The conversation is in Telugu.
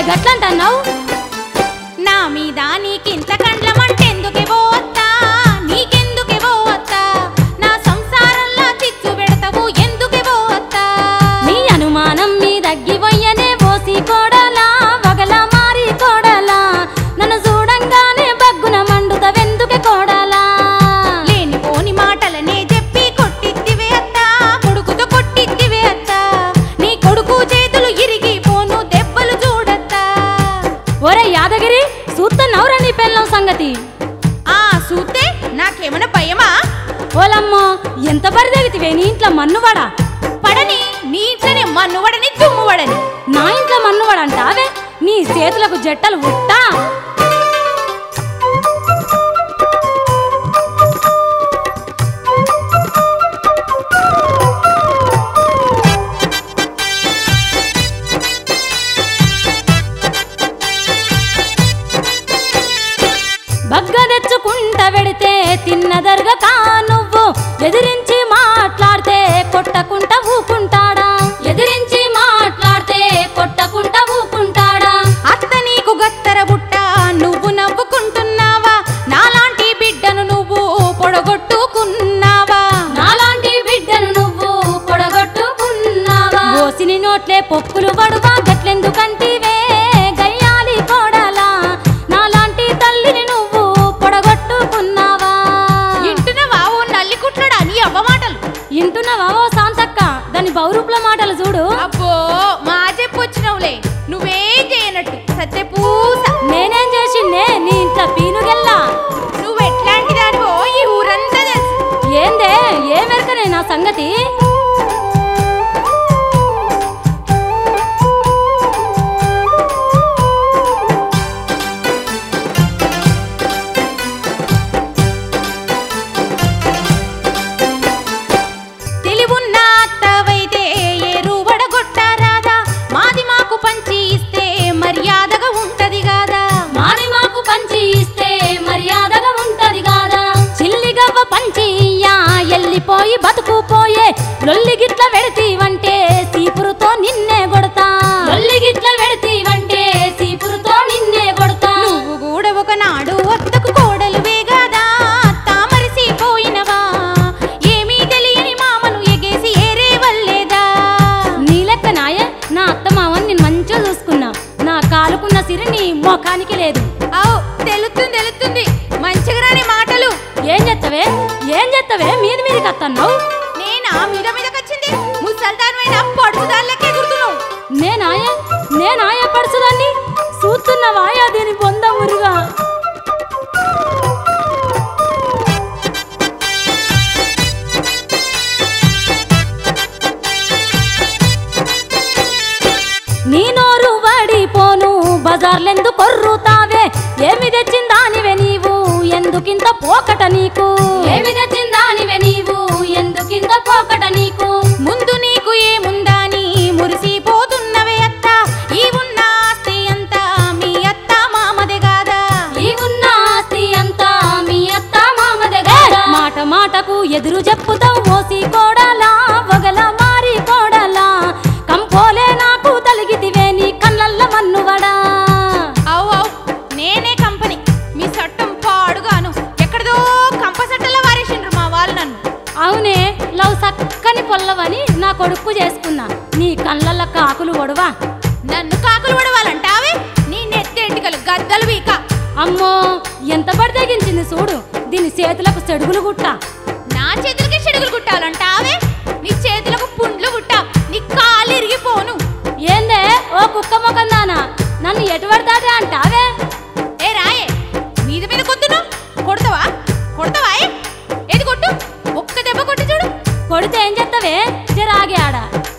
గట్లంటన్నావు నా మీద నీకింత కండ్లమంటెందుకే పోవత్తా నీకెందుకే పోవత్తా నా సంసారంలో చిచ్చు పెడతావు ఎందుకే పోవత్తా నీ అనుమానం మీ దగ్గివయ్యనే పోసి కోడలా వగల మారి కోడలా నన్ను చూడంగానే బగ్గున మండుతవెందుకే కోడలా లేనిపోని మాటలనే చెప్పి కొట్టిద్దివే అత్తా కొడుకుతో కొట్టిద్దివే అత్తా నీ కొడుకు చేతులు ఇరిగి పోను దెబ్బలు చూడత్తా ఒరే యాదగిరి చూస్తున్నావురా నీ పెళ్ళం సంగతి ఆ సూతే నాకేమైనా భయమా ఓలమ్మో ఎంత పరిదెవితివే నీ ఇంట్లో మన్నువాడా పడని నీ ఇంట్లోనే మన్నువడని దుమ్మువడని నా ఇంట్లో మన్నువాడంటావే నీ చేతులకు జట్టలు ఉట్టా బగ్గ తెచ్చుకుంట వెడితే తిన్నదరగక నువ్వు ఎదిరించి మాట్లాడితే కొట్టకుంట ఊకుంటాడా ఎదిరించి మాట్లాడితే కొట్టకుంట ఊకుంటాడా అత్త నీకు గత్తర బుట్ట నువ్వు నవ్వుకుంటున్నావా నాలాంటి బిడ్డను నువ్వు పొడగొట్టుకున్నావా నాలాంటి బిడ్డను నువ్వు పొడగొట్టుకున్నావా ఓసిని నోట్లే పొక్కులు పడువా గట్లెందుకంటివే గయ్యాలి కోడలా నాలాంటి తల్లిని నువ్వు పొడగొట్టుకున్నావా ఇంటున్నావా ఓ నల్లి కుట్లడా నీ అవ్వ మాటలు ఇంటున్నావా ఓ శాంతక్క దాని బౌరూపుల మాటలు చూడు అబ్బో మా చెప్పొచ్చినవులే నువ్వేం చేయనట్టు సత్యపూస నేనేం చేసిండే నీ ఇంట్లో పీనుగెల్లా నువ్వు ఎట్లాంటి దానివో ఈ ఊరంతా తెలుసు ఏందే ఏ మెరకనే నా సంగతి తెలివున్న అత్తవైతే ఏరు వడగొట్టారాదా మాది మాకు పంచి ఇస్తే మర్యాదగా ఉంటది కాదా మాని మాకు పంచి ఇస్తే మర్యాదగా ఉంటది కాదా చిల్లిగవ్వ పంచి ఇయ్యా ఎల్లిపోయి బతుకుపోయే లొల్లిగిట్ల వెడతీవంటే సీపురుతో నిన్నే కొడతా లొల్లిగిట్ల వెడతీవంటే సీపురుతో నిన్నే కొడతా నువ్వు కూడా ఒకనాడు అత్తకు కోడలువే గాదా తామరిసిపోయినవా ఏమీ తెలియని మామను ఎగేసి ఏరే వల్లేదా నీ లెక్క నాయే నా అత్త మావని నేను మంచిగా చూసుకున్నా నా కాలుకున్న సిరి నీ ముఖానికి లేదు అవు తెలుస్తుంది తెలుస్తుంది మంచిగా రాని మాటలు ఏం చేత్తవే ఏం చేత్తవే మీది మీదికి అత్తన్నావు నేనా మీద మీదకొచ్చింది ముసల్దానమైన పడుకుదాన్లకే గుర్తున్నావు నేనాయ నేనాయ పడుచుదాన్ని చూస్తున్నవాయా దీని బొంద మురుగా నీ నోరు వాడిపోను బజార్లెందు కొర్రుతావే ఏమి తెచ్చిందానివే నీవు ఎందుకింత పోకట నీకు ఏమి తెచ్చిందానివే నీవు ఎందుకింత పోకట నీకు ముందు నీకు ఏముందా నీ మురిసిపోతున్నవే అత్త ఈ ఉన్న ఆస్తి అంతా మీ అత్త మామదే కాదా ఈ ఉన్న ఆస్తి అంతా మీ అత్త మామదే గాడా. మాట మాటకు ఎదురు చెప్పుతావు మోసి కోడలా వగల మారి కోడలా కంపోలే నాకు తలిగితివే నీ కళ్ళల్ల మన్నువడా అవు అవు నేనే కంపెనీ మీ చట్టం పాడుగాను ఎక్కడదో కంపసట్టలో వారేసిండ్రు మా వాళ్ళు నన్ను అవునే లవ్ సక్కని పొల్లవని నా కొడుకు చేసుకున్నా నీ కళ్ళల్ల కాకులు ఒడవా నన్ను కాకులు పడవాలంటావే నీ నెత్తెంటికలు గద్దలు వీక అమ్మో ఎంత పడి తెగించింది చూడు దీని చేతులకు చెడుగులు గుట్ట నా చేతులకి చెడుగులు కుట్టాలంటావే నీ చేతులకు పుండ్లు కుట్టా నీ కాలు ఇరిగిపోను ఏందే ఓ కుక్క మొఖం దానా నన్ను ఎటు పడతాదే అంటావే ఏ రాయే మీద మీద కొద్దును కొడతావా కొడతావా ఏ? ఏది కొట్టు ఒక్క దెబ్బ కొట్టి చూడు కొడితే ఏం చేస్తావే జరాగి ఆడ